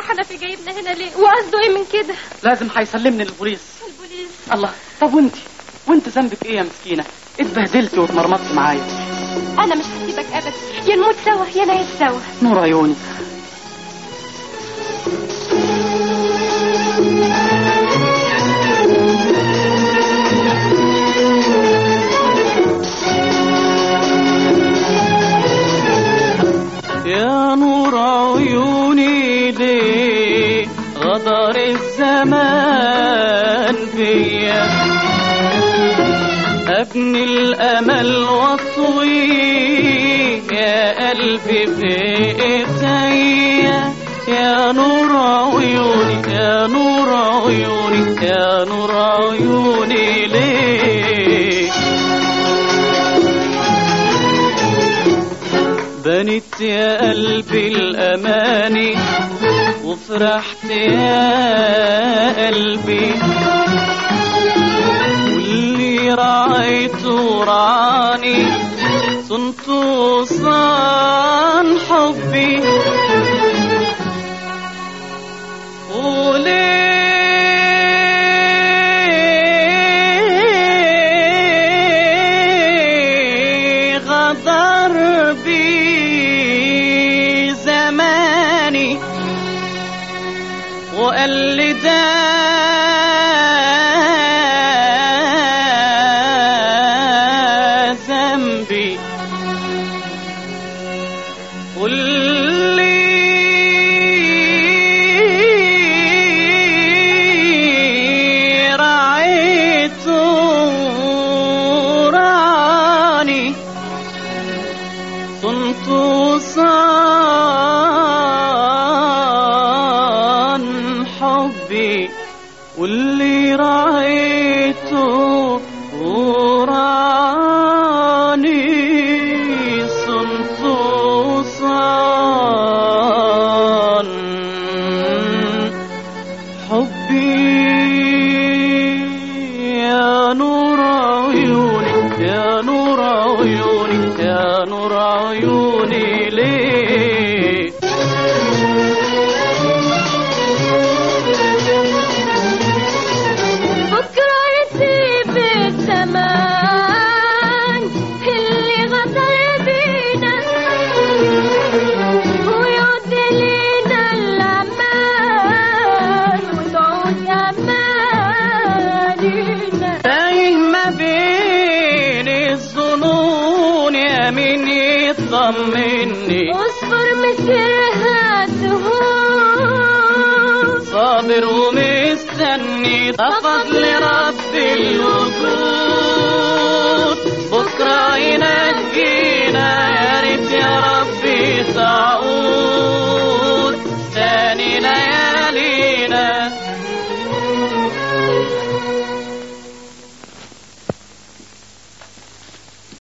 حنفي جايبنا هنا ليه وقصده ايه من كده لازم هيسلمني للبوليس البوليس الله طب وانت وانت ذنبك ايه يا مسكينه اتبهدلتي واتمرمطت معايا انا مش هسيبك ابدا يا نموت سوا يا نعيش سوا نور عيوني يا نور عيوني ليه غدر الزمان فيا ابني الامل واطوي يا قلبي في ايديا يا نور عيوني يا نور عيوني يا نور عيوني ليه بنت يا قلبي الأماني وفرحت يا قلبي واللي رعيته رعاني صنت صان حبي وليه غدر بي زماني وقال لي ده ذنبي واللي رعيته راني كنت صان حبي واللي رأيته وراني صنت صان حبي يا نور عيوني يا نور عيوني يا نور عيوني ليه بكرة يسيب الزمان اللي غدر بينا ويعود لينا الأمان وتعود أمانينا تايه ما بين الظنون يا مين يطمني اصبر مسيرها تهون صابر ومستني تفضل رب الوجود بكرة ينجينا يا ريت يا ربي تعود تاني ليالينا